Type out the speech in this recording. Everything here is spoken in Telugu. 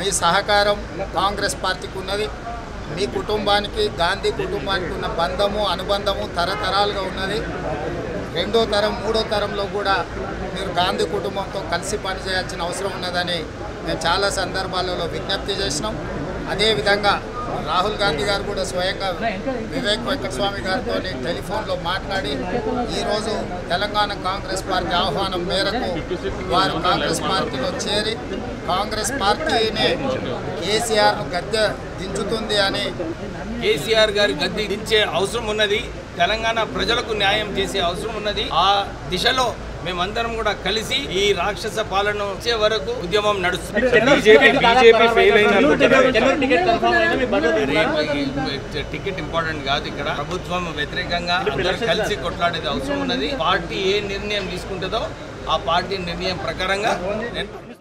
మీ సహకారం కాంగ్రెస్ పార్టీకి ఉన్నది మీ కుటుంబానికి గాంధీ కుటుంబానికి ఉన్న బంధము అనుబంధము తరతరాలుగా ఉన్నది రెండో తరం మూడో తరంలో కూడా మీరు గాంధీ కుటుంబంతో కలిసి పనిచేయాల్సిన అవసరం ఉన్నదని మేము చాలా సందర్భాలలో విజ్ఞప్తి చేసినాం అదేవిధంగా రాహుల్ గాంధీ గారు కూడా స్వయంగా వివేక్ వెంకటస్వామి గారితో టెలిఫోన్లో మాట్లాడి ఈరోజు తెలంగాణ కాంగ్రెస్ పార్టీ ఆహ్వానం మేరకు వారు కాంగ్రెస్ పార్టీలో చేరి కాంగ్రెస్ పార్టీని కేసీఆర్ను గద్దె దించుతుంది అని కేసీఆర్ గారి గద్దె దించే అవసరం ఉన్నది తెలంగాణ ప్రజలకు న్యాయం చేసే అవసరం ఉన్నది ఆ దిశలో మేమందరం కూడా కలిసి ఈ రాక్షస పాలన వచ్చే వరకు ఉద్యమం నడుస్తుంది బీజేపీ బీజేపీ ఫెయిల్ అయింది అనుకుంటున్నారు రేపు ఈ టికెట్ ఇంపార్టెంట్ కాదు ఇక్కడ ప్రభుత్వం వ్యతిరేకంగా అందరూ కలిసి కొట్లాడేది అవసరం ఉన్నది పార్టీ ఏ నిర్ణయం తీసుకుంటుందో ఆ పార్టీ నిర్ణయం ప్రకారంగా నేను